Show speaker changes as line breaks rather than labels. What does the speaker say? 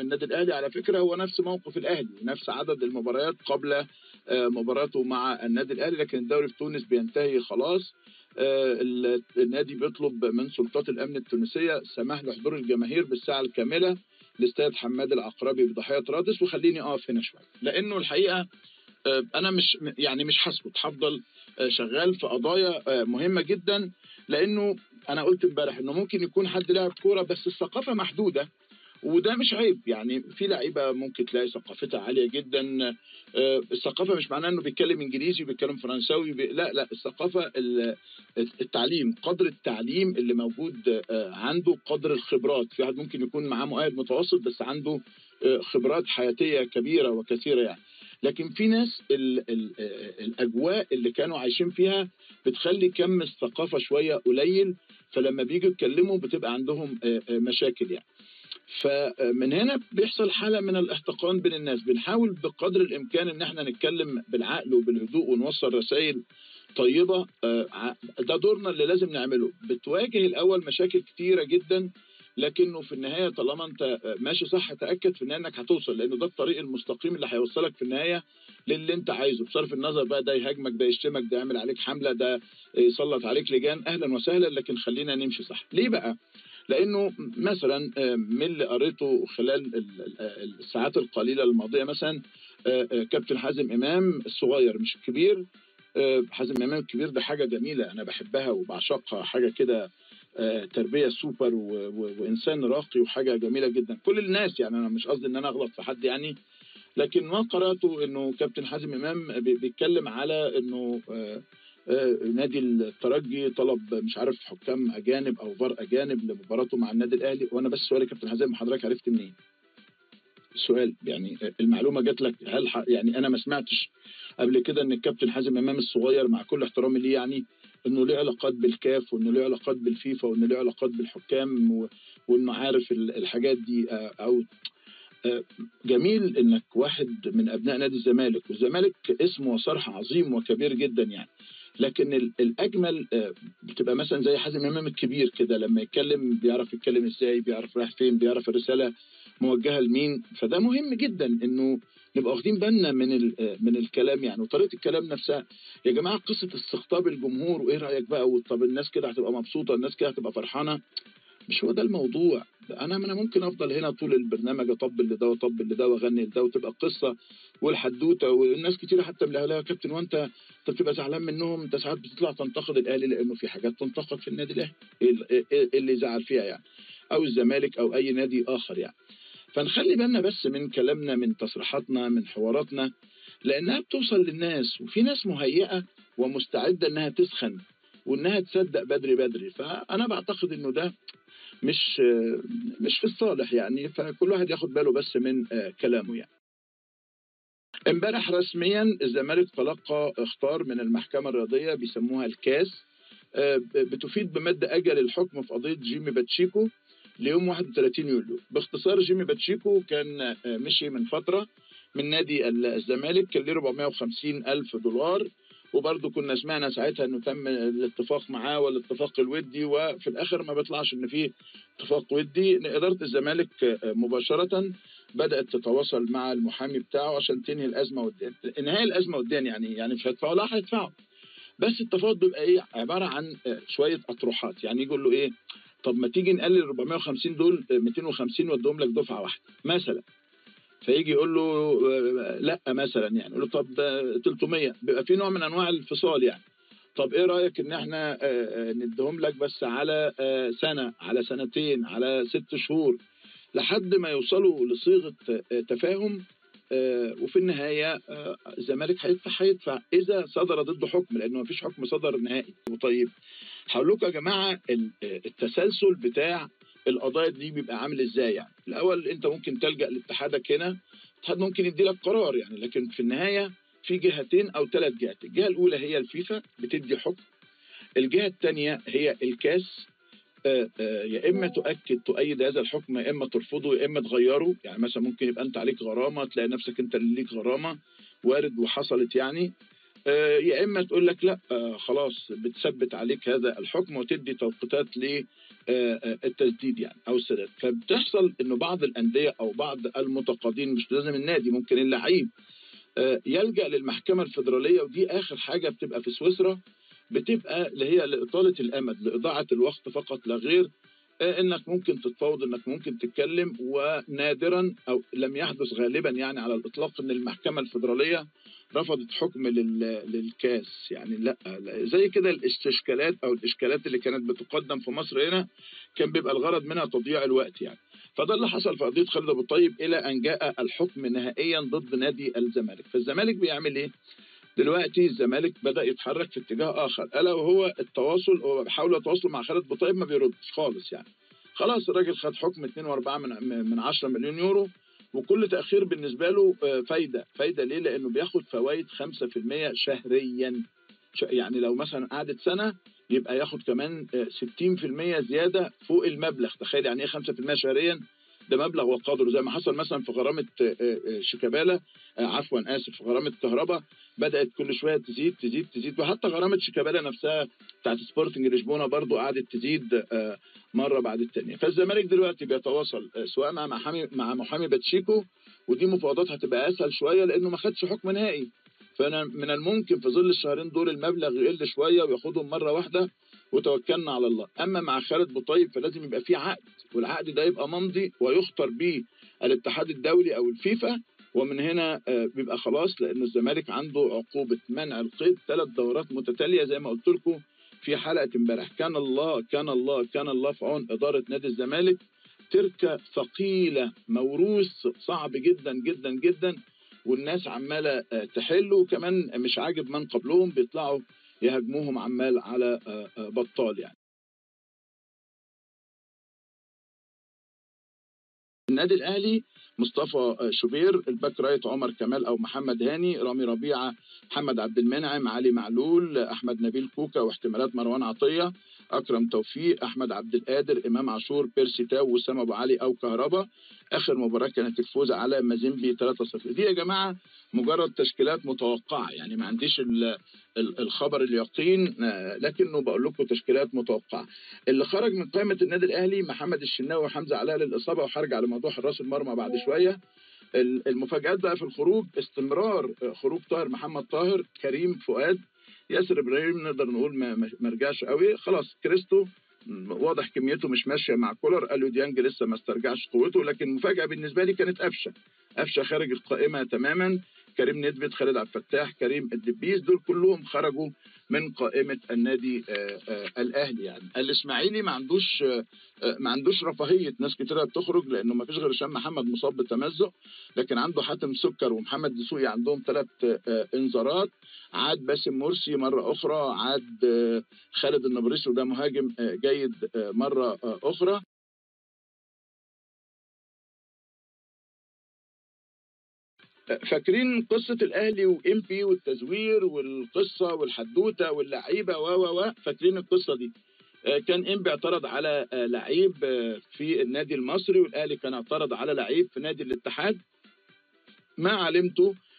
من النادي الاهلي على فكره هو نفس موقف الاهلي نفس عدد المباريات قبل آه، مباراته مع النادي الاهلي لكن الدوري في تونس بينتهي خلاص آه، ال- النادي بيطلب من سلطات الامن التونسيه السماح لحضور الجماهير بالساعه الكامله لاستاد حماد العقربي بضحيه رادس وخليني اقف هنا شويه لانه الحقيقه آه، انا مش يعني مش هسكت هفضل آه، شغال في قضايا آه، مهمه جدا لانه انا قلت امبارح انه ممكن يكون حد لاعب كوره بس الثقافه محدوده وده مش عيب يعني في لعيبه ممكن تلاقي ثقافتها عاليه جدا آه، الثقافه مش معناه انه بيتكلم انجليزي وبيتكلم فرنساوي بي... لا لا الثقافه ال- التعليم قدر التعليم اللي موجود آه، عنده قدر الخبرات في واحد ممكن يكون معاه مؤهل متوسط بس عنده آه، خبرات حياتيه كبيره وكثيره يعني لكن في ناس ال ال آه، الاجواء اللي كانوا عايشين فيها بتخلي كم الثقافه شويه قليل فلما بييجوا يتكلموا بتبقى عندهم آه، آه، مشاكل يعني فمن هنا بيحصل حاله من الاحتقان بين الناس بنحاول بقدر الامكان ان احنا نتكلم بالعقل وبالهدوء ونوصل رسائل طيبه آه، ع- ده دورنا اللي لازم نعمله بتواجه الاول مشاكل كتيره جدا لكنه في النهايه طالما انت آه، ماشي صح تاكد في النهايه انك هتوصل لانه ده الطريق المستقيم اللي هيوصلك في النهايه للي انت عايزه بصرف النظر بقى ده يهاجمك ده يشتمك ده يعمل عليك حمله ده يسلط عليك لجان اهلا وسهلا لكن خلينا نمشي صح ليه بقى لانه مثلا آه، من اللي قريته خلال ال- ال- الساعات القليله الماضيه مثلا آه، آه، كابتن حازم امام الصغير مش الكبير آه، حازم امام الكبير ده حاجه جميله انا بحبها وبعشقها حاجه كده آه، تربيه سوبر و- و- وانسان راقي وحاجه جميله جدا كل الناس يعني انا مش قصدي ان انا اغلط في حد يعني لكن ما قراته انه كابتن حازم امام بي- بيتكلم على انه آه، آه، نادي الترجي طلب مش عارف حكام اجانب او فار اجانب لمباراته مع النادي الاهلي وانا بس سؤالي كابتن حازم حضرتك عرفت منين؟ سؤال يعني المعلومه جات لك هل ح... يعني انا ما سمعتش قبل كده ان الكابتن حازم امام الصغير مع كل احترامي ليه يعني انه له علاقات بالكاف وانه له علاقات بالفيفا وانه له علاقات بالحكام و... وانه عارف ال- الحاجات دي آه، او آه، جميل انك واحد من ابناء نادي الزمالك والزمالك اسم وصرح عظيم وكبير جدا يعني لكن ال- الاجمل آه، بتبقى مثلا زي حازم امام الكبير كده لما يتكلم بيعرف يتكلم ازاي بيعرف رايح فين بيعرف الرساله موجهه لمين فده مهم جدا انه نبقى واخدين بالنا من ال- آه، من الكلام يعني وطريقه الكلام نفسها يا جماعه قصه استقطاب الجمهور وايه رايك بقى طب الناس كده هتبقى مبسوطه الناس كده هتبقى فرحانه مش هو ده الموضوع انا انا ممكن افضل هنا طول البرنامج اطبل لده واطبل لده واغني لده وتبقى القصه والحدوته والناس كتير حتى من الاهلاويه يا كابتن وانت انت بتبقى زعلان منهم انت ساعات بتطلع تنتقد الاهلي لانه في حاجات تنتقد في النادي الاهلي ايه ال- إيه- إيه اللي يزعل فيها يعني او الزمالك او اي نادي اخر يعني فنخلي بالنا بس من كلامنا من تصريحاتنا من حواراتنا لانها بتوصل للناس وفي ناس مهيئه ومستعده انها تسخن وانها تصدق بدري بدري فانا بعتقد انه ده مش مش في الصالح يعني فكل واحد ياخد باله بس من آه، كلامه يعني امبارح رسميا الزمالك تلقى اخطار من المحكمه الرياضيه بيسموها الكاس آه، ب- بتفيد بمد اجل الحكم في قضيه جيمي باتشيكو ليوم 31 يوليو باختصار جيمي باتشيكو كان آه، مشي من فتره من نادي ال- الزمالك كان ليه 450 الف دولار وبرضه كنا سمعنا ساعتها انه تم الاتفاق معاه والاتفاق الودي وفي الاخر ما بيطلعش ان في اتفاق ودي إن اداره الزمالك آه، مباشره بدات تتواصل مع المحامي بتاعه عشان تنهي الازمه والدين انهاء الازمه والدين يعني يعني مش هيدفعوا لا هيدفعوا بس التفاوض بيبقى ايه عباره عن آه، شويه اطروحات يعني يقول له ايه طب ما تيجي نقلل 450 دول آه، 250 وادهم لك دفعه واحده مثلا فيجي يقول له آه، لا مثلا يعني يقول له طب ده 300 بيبقى في نوع من انواع الفصال يعني طب ايه رايك ان احنا آه، آه، نديهم لك بس على آه، سنه على سنتين على ست شهور لحد ما يوصلوا لصيغه آه، تفاهم آه، وفي النهايه آه، الزمالك هيدفع هيدفع اذا صدر ضده حكم لانه ما فيش حكم صدر نهائي طيب هقول لكم يا جماعه ال- آه، التسلسل بتاع القضايا دي بيبقى عامل ازاي يعني الاول انت ممكن تلجا لاتحادك هنا الاتحاد ممكن يدي لك قرار يعني لكن في النهايه في جهتين او ثلاث جهات الجهه الاولى هي الفيفا بتدي حكم الجهه الثانيه هي الكاس آه، آه، يا اما تؤكد تؤيد هذا الحكم يا اما ترفضه يا اما تغيره يعني مثلا ممكن يبقى انت عليك غرامه تلاقي نفسك انت اللي ليك غرامه وارد وحصلت يعني آه، يا اما تقول لك لا آه، خلاص بتثبت عليك هذا الحكم وتدي توقيتات للتسديد يعني او السداد فبتحصل انه بعض الانديه او بعض المتقاضين مش لازم النادي ممكن اللعيب آه، يلجا للمحكمه الفيدراليه ودي اخر حاجه بتبقى في سويسرا بتبقى اللي هي لاطاله الامد لاضاعه الوقت فقط لا غير آه، انك ممكن تتفاوض انك ممكن تتكلم ونادرا او لم يحدث غالبا يعني على الاطلاق ان المحكمه الفيدراليه رفضت حكم لل- للكاس يعني لا لا، زي كده الاستشكالات او الاشكالات اللي كانت بتقدم في مصر هنا كان بيبقى الغرض منها تضييع الوقت يعني فده اللي حصل في قضيه خالد ابو الطيب الى ان جاء الحكم نهائيا ضد نادي الزمالك فالزمالك بيعمل ايه دلوقتي الزمالك بدا يتحرك في اتجاه اخر الا وهو التواصل هو بيحاولوا يتواصلوا مع خالد ابو طيب ما بيردش خالص يعني خلاص الراجل خد حكم 2.4 من من 10 مليون يورو وكل تاخير بالنسبه له آه، فايده فايده ليه لانه بياخد فوائد 5% شهريا ش- يعني لو مثلا قعدت سنه يبقى ياخد كمان آه، 60% زياده فوق المبلغ تخيل يعني ايه 5% شهريا ده مبلغ وقدره زي ما حصل مثلا في غرامه آه، آه، شيكابالا آه، عفوا اسف في غرامه كهرباء بدات كل شويه تزيد تزيد تزيد وحتى غرامه شيكابالا نفسها بتاعت سبورتنج لشبونه برضو قعدت تزيد آه، مره بعد الثانيه فالزمالك دلوقتي بيتواصل آه، سواء مع محامي مع محامي باتشيكو ودي مفاوضات هتبقى اسهل شويه لانه ما خدش حكم نهائي فانا من الممكن في ظل الشهرين دول المبلغ يقل شويه وياخدهم مره واحده وتوكلنا على الله اما مع خالد بوطيب فلازم يبقى في عقد والعقد ده يبقى ممضي ويخطر به الاتحاد الدولي او الفيفا ومن هنا آه، بيبقى خلاص لان الزمالك عنده عقوبه منع القيد ثلاث دورات متتاليه زي ما قلت لكم في حلقه امبارح كان الله كان الله كان الله في عون اداره نادي الزمالك تركه ثقيله موروث صعب جدا جدا جدا والناس عماله آه، تحل وكمان مش عاجب من قبلهم بيطلعوا يهاجموهم عمال على آه، آه، بطال يعني النادي الاهلي مصطفى شوبير الباك رايت عمر كمال او محمد هاني رامي ربيعه محمد عبد المنعم علي معلول احمد نبيل كوكا واحتمالات مروان عطيه اكرم توفيق احمد عبد القادر امام عاشور بيرسي تاو وسام ابو علي او كهربا اخر مباراه كانت الفوز على مازيمبي 3-0 دي يا جماعه مجرد تشكيلات متوقعه يعني ما عنديش ال- ال- الخبر اليقين آه، لكنه بقول لكم تشكيلات متوقعه اللي خرج من قائمه النادي الاهلي محمد الشناوي وحمزه علاء للاصابه وهرجع لموضوع حراس المرمى بعد شويه ال- المفاجات بقى في الخروج استمرار آه، خروج طاهر محمد طاهر كريم فؤاد ياسر ابراهيم نقدر نقول ما ما- ما رجعش قوي خلاص كريستو م- واضح كميته مش ماشيه مع كولر اليو ديانج لسه ما استرجعش قوته لكن المفاجاه بالنسبه لي كانت قفشه قفشه خارج القائمه تماما كريم ندفد خالد عبد الفتاح كريم الدبيس دول كلهم خرجوا من قائمه النادي آه، آه، الاهلي يعني الاسماعيلي ما عندوش آه، آه، ما عندوش رفاهيه ناس كتيره بتخرج لانه ما فيش غير هشام محمد مصاب بالتمزق لكن عنده حاتم سكر ومحمد دسوقي عندهم ثلاث انذارات عاد باسم مرسي مره اخرى عاد آه، خالد النبريسي وده مهاجم آه، جيد آه، مره آه، اخرى فاكرين قصه الاهلي وام بي والتزوير والقصه والحدوته واللعيبه و و و فاكرين القصه دي آه، كان انبي اعترض على آه، لعيب آه، في النادي المصري والاهلي كان اعترض على لعيب في نادي الاتحاد ما علمته